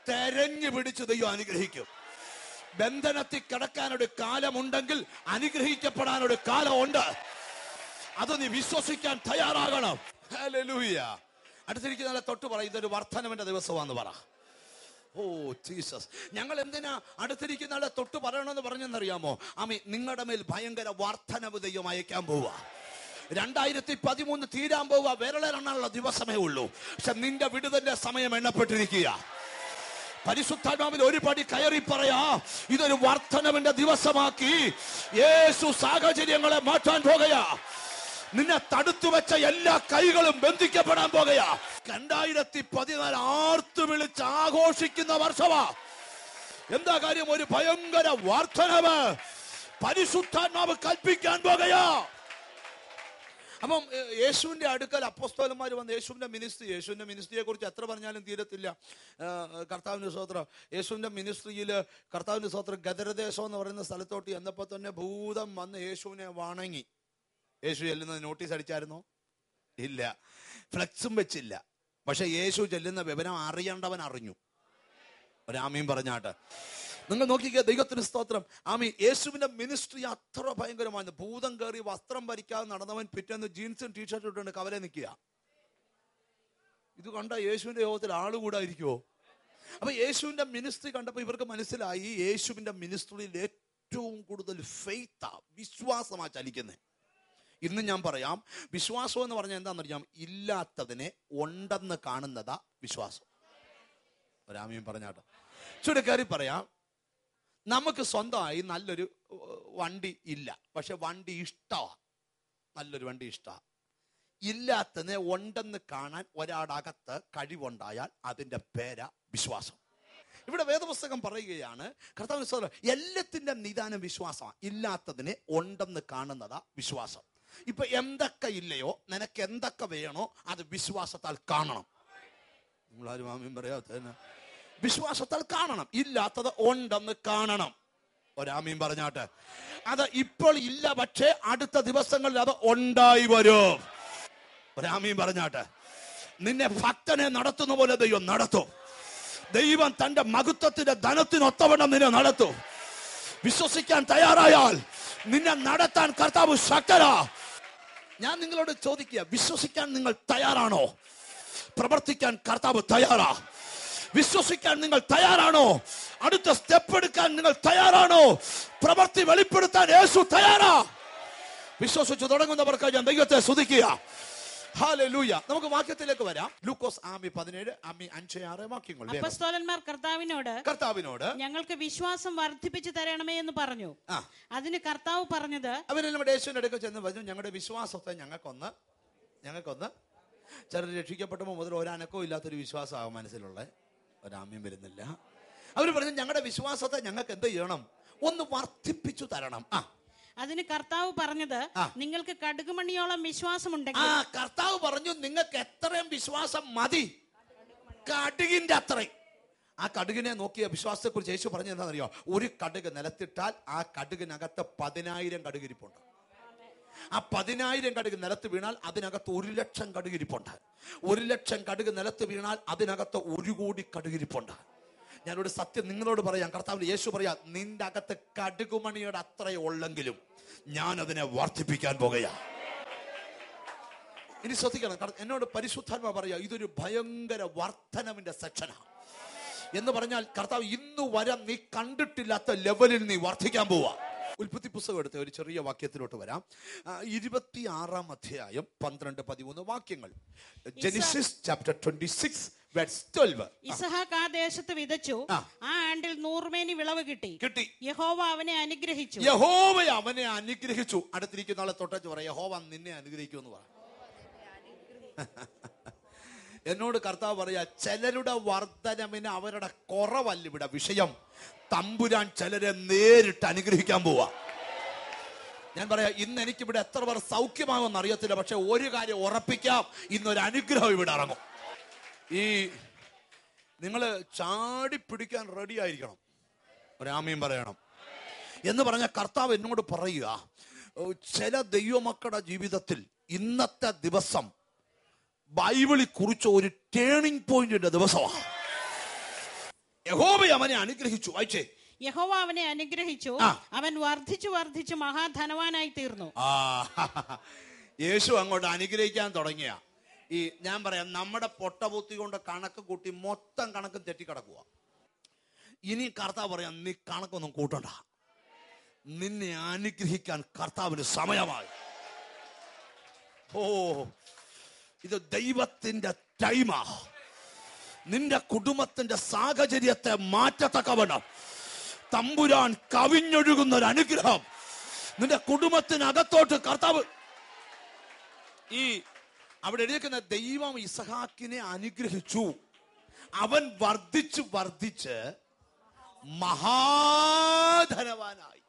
തെരഞ്ഞു പിടിച്ച് ദൈവം അനുഗ്രഹിക്കും ബന്ധനത്തിൽ കിടക്കാനൊരു കാലമുണ്ടെങ്കിൽ അനുഗ്രഹിക്കപ്പെടാനൊരു കാലമുണ്ട് അത് നീ വിശ്വസിക്കാൻ തയ്യാറാകണം ഹല്ലേലൂയ അടുത്തിരിക്കുന്ന തൊട്ട് പറ ഇതൊരു വർധനവിന്റെ ദിവസമാന്ന് പറ ഓ ജീസസ് ഞങ്ങൾ എന്തിനാ അടുത്തിരിക്കുന്ന ആളെ തൊട്ട് പറയണമെന്ന് പറഞ്ഞെന്നറിയാമോ ആമി നിങ്ങളുടെ മേൽ ഭയങ്കര വർധനവ് ദൈവം അയക്കാൻ പോവുക രണ്ടായിരത്തി പതിമൂന്ന് തീരാൻ പോവുക വിരളെണ്ണുള്ള ദിവസമേ ഉള്ളൂ പക്ഷെ നിന്റെ വിടുതന്റെ സമയം എണ്ണപ്പെട്ടിരിക്കുക പരിശുദ്ധാത്മാവിൽ ഒരു പടി കയറി പറയാ ഇതൊരു വർധനവിന്റെ ദിവസമാക്കി യേശു സാഹചര്യങ്ങളെ മാറ്റാൻ പോകുകയാ നിന്നെ തടുത്തു വെച്ച എല്ലാ കൈകളും ബന്ധിക്കപ്പെടാൻ പോകുകയാ രണ്ടായിരത്തി പതിനാല് ആർത്തു വിളിച്ച് ആഘോഷിക്കുന്ന വർഷമാ എന്താ കാര്യം ഒരു ഭയങ്കര വർധനവ് പരിശുദ്ധാത്മാവ് കൽപ്പിക്കാൻ പോകുകയാ അപ്പം ഏ, യേശുവിന്റെ അടുക്കൽ അപ്പോസ്തോലന്മാർ വന്ന് യേശുവിന്റെ മിനിസ്ട്രി യേശുവിന്റെ മിനിസ്ട്രിയെ കുറിച്ച് എത്ര പറഞ്ഞാലും തീരത്തില്ല ആ, കർത്താവിന്റെ സ്വത്രം യേശുവിന്റെ മിനിസ്ട്രിയിൽ കർത്താവിന്റെ സ്വത്രം ഗദരദേശം എന്ന് പറയുന്ന സ്ഥലത്തോട്ട് ചെന്നപ്പോൾ തന്നെ ഭൂതം വന്ന് യേശുവിനെ വണങ്ങി യേശു ചെല്ലുന്നത് നോട്ടീസ് അടിച്ചായിരുന്നോ ഇല്ല ഫ്ലെക്സും വെച്ചില്ല പക്ഷെ യേശു ചെല്ലുന്ന വിവരം അറിയേണ്ടവൻ അറിഞ്ഞു ഒരാമീൻ പറഞ്ഞാട്ട് നിങ്ങൾ നോക്കിക്കുക ദൈവത്തിന് സ്തോത്രം ആമി യേശുവിന്റെ മിനിസ്ട്രി അത്ര ഭയങ്കരമാണ് ഭൂതം കയറി വസ്ത്രം ഭരിക്കാതെ നടന്നവൻ പിറ്റേന്ന് ജീൻസും ടീഷർട്ടും ഇട്ടുകൊണ്ട് കവലെ നിൽക്കുക ഇത് കണ്ട യേശുവിന്റെ യോഗത്തിൽ ആള് കൂടായിരിക്കുമോ അപ്പൊ യേശുവിന്റെ മിനിസ്ട്രി കണ്ടപ്പോൾ ഇവർക്ക് മനസ്സിലായി യേശുവിന്റെ മിനിസ്ട്രിയിൽ ഏറ്റവും കൂടുതൽ ഫെയ്ത്താ വിശ്വാസമാ ചലിക്കുന്നത് ഇന്ന് ഞാൻ പറയാം വിശ്വാസം എന്ന് പറഞ്ഞാൽ എന്താണെന്നറിയാം ഇല്ലാത്തതിനെ ഉണ്ടെന്ന് കാണുന്നതാ വിശ്വാസം ഒരാമയും പറഞ്ഞാട്ടോ ചുരുക്കറി പറയാം നമുക്ക് സ്വന്തമായി നല്ലൊരു ഏർ, വണ്ടി ഇല്ല പക്ഷെ വണ്ടി ഇഷ്ടമാ നല്ലൊരു വണ്ടി ഇഷ്ടമാണ് ഇല്ലാത്തതിനെ ഉണ്ടെന്ന് കാണാൻ ഒരാടകത്ത് കഴിവുണ്ടായാൽ അതിന്റെ പേര വിശ്വാസം ഇവിടെ വേദപുസ്തകം പറയുകയാണ് കർത്താവിന് സ്തോത്രം എല്ലാത്തിന്റെ നിദാനം വിശ്വാസമാണ് ഇല്ലാത്തതിനെ ഉണ്ടെന്ന് കാണുന്നതാ വിശ്വാസം ഇപ്പൊ എന്തൊക്കെ ഇല്ലയോ നിനക്ക് എന്തൊക്കെ വേണോ അത് വിശ്വാസത്താൽ കാണണം നമ്മളാരും ആമയും പറയാത്ത വിശ്വാസത്താൽ കാണണം ഇല്ലാത്തത് ഉണ്ടെന്ന് കാണണം ഒരാമയും പറഞ്ഞാട്ടെ അത് ഇപ്പോൾ ഇല്ല പക്ഷേ അടുത്ത ദിവസങ്ങളിൽ അത് ഉണ്ടായി വരും ഒരാമയും പറഞ്ഞാട്ടെ നിന്നെ ഭക്തനെ നടത്തുന്ന പോലെ ദൈവം നടത്തും ദൈവം തന്റെ മഹത്വത്തിന്റെ ധനത്തിനൊത്തവണ്ണം നിന്നെ നടത്തും വിശ്വസിക്കാൻ തയ്യാറായാൽ നിന്നെ നടത്താൻ കർത്താവ് ശക്തരാ ഞാൻ നിങ്ങളോട് ചോദിക്കുക വിശ്വസിക്കാൻ നിങ്ങൾ തയ്യാറാണോ പ്രവർത്തിക്കാൻ കർത്താവ് തയ്യാറാ വിശ്വസിക്കാൻ നിങ്ങൾ തയ്യാറാണോ അടുത്ത സ്റ്റെപ്പ് എടുക്കാൻ നിങ്ങൾ തയ്യാറാണോ പ്രവർത്തി വെളിപ്പെടുത്താൻ യേശു തയ്യാറാ വിശ്വസിച്ചു തുടങ്ങുന്നവർക്ക് ഞാൻ ദൈവത്തെ സ്തുതിക്കുക ഹാലൂയ നമുക്ക് വാക്യത്തിലേക്ക് വരാം ലൂക്കോസ് ആമി പതിനേഴ് ആമി അഞ്ച് ആറ് വാക്യങ്ങൾ വേഗം. അപ്പസ്തോലന്മാർ കർത്താവിനോട് കർത്താവിനോട് ഞങ്ങൾക്ക് വിശ്വാസം വർദ്ധിപ്പിച്ചു തരണമേ എന്ന് പറഞ്ഞു ആ അതിന് കർത്താവ് പറഞ്ഞത് അവരെല്ലാം യേശുവിന്റെ അടുക്കൽ ചെന്ന് പറഞ്ഞു ഞങ്ങളുടെ വിശ്വാസത്തെ ഞങ്ങൾക്കൊന്ന് ഞങ്ങൾക്കൊന്ന് ചിലർ രക്ഷിക്കപ്പെട്ടപ്പോൾ മുതൽ ഒരനക്കവും ഇല്ലാത്തൊരു വിശ്വാസമാകും മനസ്സിലുള്ള ഒരാമ്യം വരുന്നില്ല അവർ പറഞ്ഞു ഞങ്ങളുടെ വിശ്വാസത്തെ ഞങ്ങൾക്ക് എന്ത് ചെയ്യണം ഒന്ന് വർദ്ധിപ്പിച്ചു തരണം ആ അതിന് കർത്താവ് പറഞ്ഞത് ആ. നിങ്ങൾക്ക് കടുകുമണിയോളം ആ വിശ്വാസമുണ്ടെങ്കിൽ കർത്താവ് പറഞ്ഞു നിങ്ങൾക്ക് എത്രയും വിശ്വാസം മതി കടുകിന്റെ അത്രയും ആ കടുകിനെ നോക്കിയ വിശ്വാസത്തെ കുറിച്ച് യേശു പറഞ്ഞു എന്താണെന്നറിയോ ഒരു കടുക് നിലത്തിട്ടാൽ ആ കടുകിനകത്ത് പതിനായിരം കടുകിരിപ്പുണ്ട് ആ പതിനായിരം കടുക് നിലത്ത് വീണാൽ അതിനകത്ത് ഒരു ലക്ഷം കടുകിരിപ്പുണ്ട് ഒരു ലക്ഷം കടുക് നിലത്ത് വീണാൽ അതിനകത്ത് ഒരു കോടി കടുകിരിപ്പുണ്ട് ഞാനൊരു സത്യം നിങ്ങളോട് പറയാം കർത്താവിന് യേശു പറയാ നിന്റെ അകത്ത് കടുകുമണിയുടെ അത്രയും ഉള്ളെങ്കിലും ഞാൻ അതിനെ വർദ്ധിപ്പിക്കാൻ പോകുകയാ ഇനി ശ്രദ്ധിക്കണം കാരണം എന്നോട് പരിശുദ്ധാത്മ പറയാ ഇതൊരു ഭയങ്കര വർധനവിന്റെ സെക്ഷനാണ് എന്ന് പറഞ്ഞാൽ കർത്താവ് ഇന്നു വരെ നീ കണ്ടിട്ടില്ലാത്ത ലെവലിൽ നീ വർദ്ധിക്കാൻ പോവാ ഉൽപ്പത്തി പുസ്തകം എടുത്ത ഒരു ചെറിയ വാക്യത്തിലോട്ട് വരാം ഇരുപത്തി ആറാം അധ്യായം പന്ത്രണ്ട് പതിമൂന്ന് വാക്യങ്ങൾ Genesis chapter twenty six twelve ഇസഹാക്ക് ആ ദേശത്ത് വിതച്ചു ആ. ആ ആണ്ടിൽ നൂറുമേനി വിളവ് കിട്ടി കിട്ടി യഹോവ അവനെ അനുഗ്രഹിച്ചു യഹോവ അവനെ അനുഗ്രഹിച്ചു അടുത്തിരിക്കുന്ന ആളെ തൊട്ടു പറയാം യഹോവ നിന്നെ അനുഗ്രഹിക്കൂ എന്ന് പറ എന്നോട് കർത്താവ് പറയാ ചിലരുടെ വർധനവിന് അവരുടെ കുറവല്ല ഇവിടെ വിഷയം തമ്പുരാൻ ചിലരെ നേരിട്ട് അനുഗ്രഹിക്കാൻ പോവാ ഞാൻ പറയാം ഇന്ന് എനിക്ക് ഇവിടെ എത്ര പേർ സൗഖ്യമാകുമെന്ന് അറിയത്തില്ല പക്ഷെ ഒരു കാര്യം ഉറപ്പിക്കാം ഇന്നൊരു അനുഗ്രഹം ഇവിടെ ഇറങ്ങും ഈ നിങ്ങൾ ചാടി പിടിക്കാൻ റെഡി ആയിരിക്കണം ഒരാമയും പറയണം എന്ന് പറഞ്ഞ കർത്താവ് എന്നോട് പറയുക ഓ, ചില ദൈവമക്കളുടെ ജീവിതത്തിൽ ഇന്നത്തെ ദിവസം ബൈബിളിൽ കുറിച്ച ഒരു ടേണിംഗ് പോയിന്റിന്റെ ദിവസമാണ് യഹോവ അവനെ അനുഗ്രഹിച്ചു വായിച്ചേ യഹോവ അവനെ അനുഗ്രഹിച്ചു ആ. അവൻ വർദ്ധിച്ചു വർദ്ധിച്ചു മഹാധനവാനായി തീർന്നു ആ യേശു അങ്ങോട്ട് അനുഗ്രഹിക്കാൻ തുടങ്ങിയ ഈ ഞാൻ പറയാം നമ്മുടെ പൊട്ടബുദ്ധി കൊണ്ട് കണക്ക് കൂട്ടി മൊത്തം കണക്കും തെറ്റിക്കിടക്കുക ഇനി കർത്താവ് പറയാം നീ കണക്കൊന്നും കൂട്ടണ്ട നിന്നെ അനുഗ്രഹിക്കാൻ കർത്താവിന് സമയമായി ഓ ഇത് ദൈവത്തിന്റെ ടൈമാ നിന്റെ കുടുംബത്തിന്റെ സാഹചര്യത്തെ മാറ്റത്തക്കവണ്ണം തമ്പുരാൻ കവിഞ്ഞൊഴുകുന്ന ഒരു അനുഗ്രഹം നിന്റെ കുടുംബത്തിനകത്തോട്ട് കർത്താവ് ഈ അവിടെ എഴുതിക്കുന്ന ദൈവം ഇസഹാക്കിനെ അനുഗ്രഹിച്ചു അവൻ വർദ്ധിച്ച് വർദ്ധിച്ച് മഹാധനവാനായി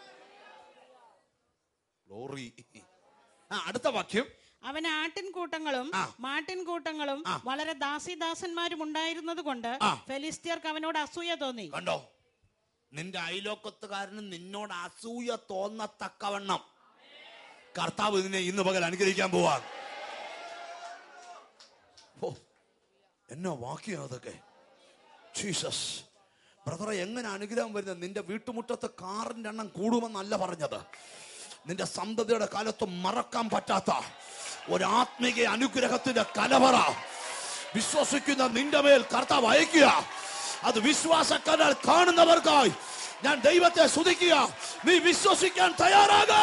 ഗ്ലോറി ആ അടുത്ത വാക്യം അവൻ ആട്ടിൻകൂട്ടങ്ങളും ആ. മാട്ടിൻകൂട്ടങ്ങളും ആ. വളരെ ദാസിദാസന്മാരും ഉണ്ടായിരുന്നത് കൊണ്ട് ആ. ഫെലിസ്തീയർക്ക് അവനോട് അസൂയ തോന്നി കണ്ടോ നിന്റെ അയലോക്കത്തുകാരന് നിന്നോട് അസൂയ തോന്നത്തക്കവണ്ണം കർത്താവ് നിന്നെ ഇന്ന് പകൽ അനുഗ്രഹിക്കാൻ പോവാൻ ഓ എന്നാ വാക്യം അതൊക്കെ ജീസസ് ബ്രദറെ എങ്ങനെ അനുഗ്രഹം വരുന്നത് നിന്റെ വീട്ടുമുറ്റത്ത് കാറിന്റെ എണ്ണം കൂടുമെന്നല്ല പറഞ്ഞത് നിന്റെ സന്തതിയുടെ കാലത്ത് മറക്കാൻ പറ്റാത്ത ഒരു ആത്മീയ അനുഗ്രഹത്തിന്റെ കലവറ വിശ്വസിക്കുന്ന നിന്റെ മേൽ കർത്താവ് അയക്കുക അത് വിശ്വാസക്കാരാൽ കാണുന്നവർക്കായി ഞാൻ ദൈവത്തെ സ്തുതിക്കുക നീ വിശ്വസിക്കാൻ തയ്യാറാക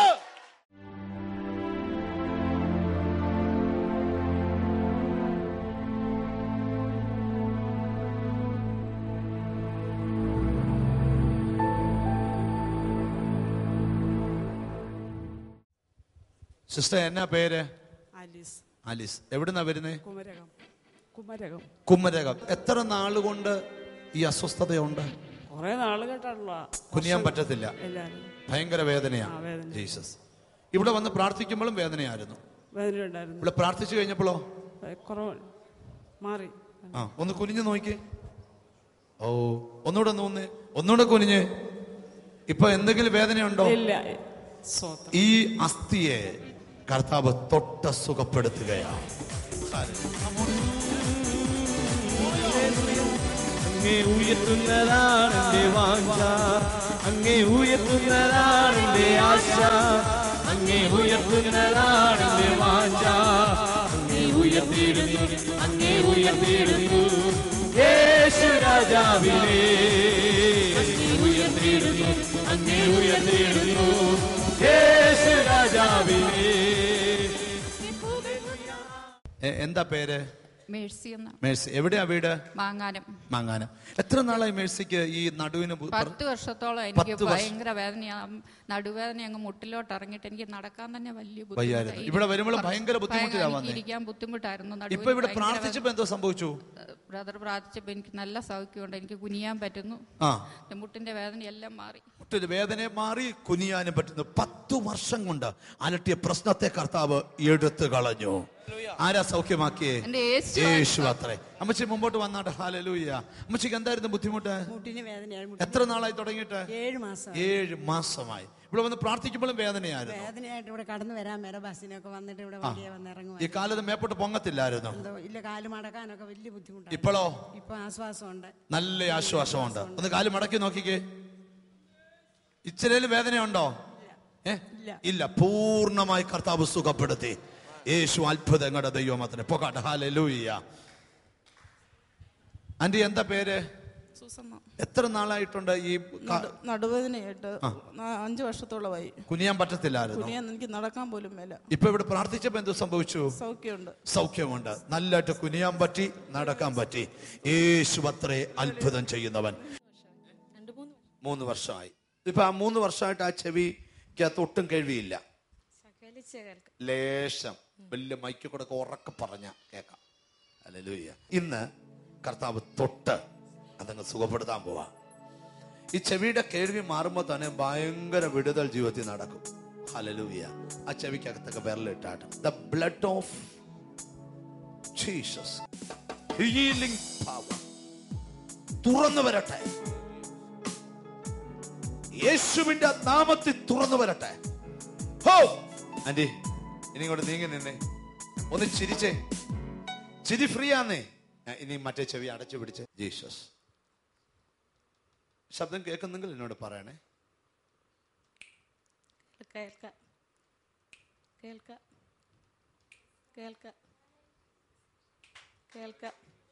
സിസ്റ്റർ എന്നാ പേര് ആലീസ് ആലിസ് എവിടുന്നാ വരുന്നേ കുമരകം കുമരകം കുമ്മരകം എത്ര നാളുകൊണ്ട് ഈ അസ്വസ്ഥതയുണ്ട് കുറെ നാള് കേട്ടാണല്ലോ കുനിയാൻ പറ്റത്തില്ല എല്ലാരും ഭയങ്കര വേദനയാ ആ, വേദന. ജീസസ് ഇവിടെ വന്ന് പ്രാർത്ഥിക്കുമ്പോഴും വേദനയായിരുന്നു വേദന ഉണ്ടായിരുന്നു ഇവിടെ പ്രാർത്ഥിച്ചു കഴിഞ്ഞപ്പോഴോ കുറവ് മാറി ആ ഒന്ന് കുനിഞ്ഞു നോക്കി ഓ ഒന്നുകൂടെ ഒന്ന് ഒന്ന് ഒന്നുകൂടെ കുനിഞ്ഞ് ഇപ്പൊ എന്തെങ്കിലും വേദനയുണ്ടോ ഇല്ല സ്വന്തം ഈ അസ്ഥിയെ കർത്താവ് തൊട്ട സുഖപ്പെടുത്തുകയാണ് അങ്ങേ ഉയർത്തുന്നതാണ് എന്റെ വാഞ്ച അങ്ങേ ഉയർത്തുന്നതാണ് എന്റെ ആശ അങ്ങേ ഉയർത്തുന്നതാണ് എന്റെ വാഞ്ച അങ്ങേ ഉയർത്തിയിടുന്നു അങ്ങേ ഉയർത്തിയിടുന്നു യേശു രാജാവിനെ അങ്ങേ ഉയർത്തിയിടുന്നു അങ്ങേ ഉയർത്തിയിടുന്നു യേശു രാജാവിനെ എ- എന്താ പേര് മേഴ്സി എന്ന മേഴ്സി എവിടെയാ വീട് മാങ്ങാനം മാങ്ങാനം എത്ര നാളായി മേഴ്സിക്ക് ഈ നടുവിന് ബു- പത്ത് വർഷത്തോളം എനിക്ക് പത്ത് വർഷം. ഭയങ്കര വേദനയാ നടുവേദന അങ്ങ് മുട്ടിലോട്ട് ഇറങ്ങിയിട്ട് എനിക്ക് നടക്കാൻ തന്നെ വലിയ വയ്യായിരുന്നു. ബുദ്ധിമുട്ടായി. ഇവിടെ വരുമ്പോൾ കുറച്ച് ഭയങ്കര ബുദ്ധിമുട്ടിലാ ഭയങ്കര വന്നേ. എനിക്ക് ഇരിക്കാൻ ബുദ്ധിമുട്ടായിരുന്നു ഇപ്പൊ ഇവിടെ പ്രാർത്ഥിച്ചപ്പോ എന്തോ സംഭവിച്ചു ബ്രദർ പ്രാർത്ഥിച്ചപ്പോ എനിക്ക് നല്ല സൗഖ്യമുണ്ട് എനിക്ക് കുനിയാൻ പറ്റുന്നു ആ എന്റെ മുട്ടിന്റെ വേദന എല്ലാം മാറി മുട്ടിന് വേദന മാറി കുനിയാനും പറ്റുന്നു പത്തു വർഷം കൊണ്ട് അലട്ടിയ പ്രശ്നത്തെ കർത്താവ് എടുത്തു കളഞ്ഞു ആരാ സൗഖ്യമാക്കിയേ എന്റെ യേശു യേശു അത്രേ അമ്മച്ചി മുമ്പോട്ട് വന്നാട്ടെ ഹാലലൂയ അമ്മച്ചിക്ക് എന്തായിരുന്നു ബുദ്ധിമുട്ട് മുട്ടിന് വേദനയാണ് എത്ര നാളായി തുടങ്ങിയിട്ട് ഏഴ് മാസം ഏഴ് മാസമായി ഇവിടെ വന്ന് പ്രാർത്ഥിക്കുമ്പോഴും വേദനയായിരുന്നു വേദനയായിട്ട് ഇവിടെ കടന്നു വരാൻ മേലെ ബസ്സിനൊക്കെ വന്നിട്ട് ഇവിടെ വണ്ടിയെ വന്ന് ഇറങ്ങുക ഈ കാലത്ത് മേപ്പോട്ട് പൊങ്ങത്തില്ലായിരുന്നു എന്തോ ഇല്ല കാല് മടക്കാനൊക്കെ വലിയ ബുദ്ധിമുട്ടാണ് ഇപ്പോഴോ ഇപ്പൊ ആശ്വാസമുണ്ട് നല്ല ആശ്വാസമുണ്ട് ഒന്ന് കാല് മടക്കി നോക്കിക്കേ ഇച്ചിരയിൽ വേദനയുണ്ടോ ഏ ഇല്ല. ഇല്ല പൂർണ്ണമായി കർത്താവ് സുഖപ്പെടുത്തി യേശു അത്ഭുതങ്ങളുടെ ദൈവമത്തിന് പോകാട്ടെ ഹാലലൂയ്യ ആന്റി എന്താ പേര് സുസമ്മ എത്ര നാളായിട്ടുണ്ട് ഈ ക- നടു- നടുവേദനയായിട്ട് നാ- അഞ്ച് വർഷത്തോളമായി കുനിയാൻ പറ്റത്തില്ലായിരുന്നു കുനിയാൻ എനിക്ക് നടക്കാൻ പോലും മേല ഇപ്പൊ ഇവിടെ പ്രാർത്ഥിച്ചപ്പോ എന്ത് സംഭവിച്ചു സൗഖ്യമുണ്ട് സൗഖ്യമുണ്ട് നല്ലതായിട്ട് കുനിയാൻ പറ്റി നടക്കാൻ പറ്റി യേശു അത്രേ അത്ഭുതം ചെയ്യുന്നവൻ മൂന്ന് വർഷമായി ഇപ്പൊ ആ മൂന്ന് വർഷമായിട്ട് ആ ചെവിക്കകത്ത് ഒട്ടും കഴിവിയില്ല ലേശം വലിയ മൈക്ക് കൂടെ ഉറക്കെ പറഞ്ഞ കേക്കാം അല്ലെ ഇന്ന് കർത്താവ് തൊട്ട് അതങ്ങ് സുഖപ്പെടുത്താൻ പോവാ ഈ ചെവിയുടെ കേൾവി മാറുമ്പോൾ തന്നെ ഭയങ്കര വിടുതൽ ജീവിതത്തിൽ നടക്കും ഹലലൂയ ആ ചെവിക്കകത്തൊക്കെ വിരലിട്ടാട്ട് the blood of Jesus healing power തുറന്നു വരട്ടെ യേശുവിന്റെ നാമത്തിൽ തുറന്നു വരട്ടെ ഹോ ആന്റി ഇനി ഇങ്ങോട്ട് നീങ്ങി നിന്നേ ഒന്ന് ചിരിച്ചേ ചിരി ഫ്രീ ആന്നേ ആ, ഇനി മറ്റേ ചെവി അടച്ചു പിടിച്ച് ജീസസ് ശബ്ദം കേൾക്കുന്നെങ്കിൽ എന്നോട് പറയണേ കേൾക്ക കേൾക്ക കേൾക്ക കേൾക്ക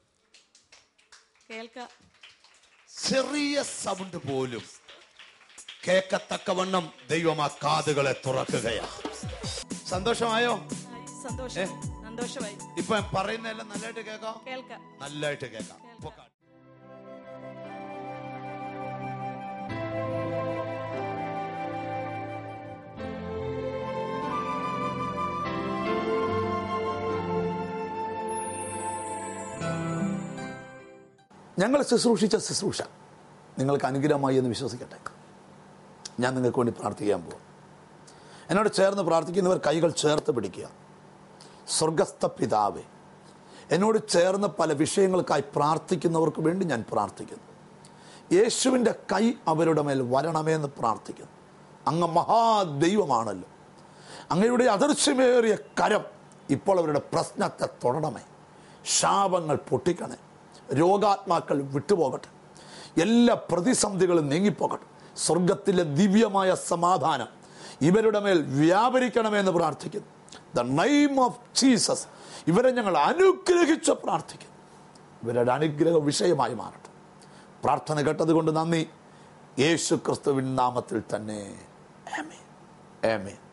കേൾക്ക ചെറിയ സൗണ്ട് പോലും കേക്കത്തക്കവണ്ണം ദൈവം ആ കാതുകളെ തുറക്കുകയാ സന്തോഷമായോ സന്തോഷം സന്തോഷമായി ഇപ്പൊ പറയുന്നതെല്ലാം നല്ലതായിട്ട് കേൾക്കാം കേൾക്ക നല്ലതായിട്ട് കേൾക്കാം ഇപ്പൊ കാ- ഞങ്ങൾ ശുശ്രൂഷിച്ച ശുശ്രൂഷ നിങ്ങൾക്ക് അനുഗ്രഹമായി എന്ന് വിശ്വസിക്കട്ടെ ഞാൻ നിങ്ങൾക്ക് വേണ്ടി പ്രാർത്ഥിക്കാൻ പോകും എന്നോട് ചേർന്ന് പ്രാർത്ഥിക്കുന്നവർ കൈകൾ ചേർത്ത് പിടിക്കുക സ്വർഗസ്ഥ പിതാവേ എന്നോട് ചേർന്ന് പല വിഷയങ്ങൾക്കായി പ്രാർത്ഥിക്കുന്നവർക്ക് വേണ്ടി ഞാൻ പ്രാർത്ഥിക്കുന്നു യേശുവിൻ്റെ കൈ അവരുടെ മേൽ വരണമേ എന്ന് പ്രാർത്ഥിക്കുന്നു അങ്ങ് മഹാദൈവമാണല്ലോ അങ്ങയുടെ അദൃശ്യമേറിയ കരം ഇപ്പോൾ അവരുടെ പ്രശ്നത്തെ തൊടണമേ ശാപങ്ങൾ പൊട്ടിക്കണേ രോഗാത്മാക്കൾ വിട്ടുപോകട്ടെ എല്ലാ പ്രതിസന്ധികളും നീങ്ങിപ്പോകട്ടെ സ്വർഗത്തിലെ ദിവ്യമായ സമാധാനം ഇവരുടെ മേൽ വ്യാപരിക്കണമെന്ന് പ്രാർത്ഥിക്കുന്നു ദ നെയിം ഓഫ് ജീസസ് ഇവരെ ഞങ്ങൾ അനുഗ്രഹിച്ച് പ്രാർത്ഥിക്കുന്നു ഇവരുടെ അനുഗ്രഹ വിഷയമായി മാറട്ടെ പ്രാർത്ഥന കേട്ടതുകൊണ്ട് നന്ദി യേശു ക്രിസ്തുവിൻ നാമത്തിൽ തന്നെ ആമേൻ ആമേൻ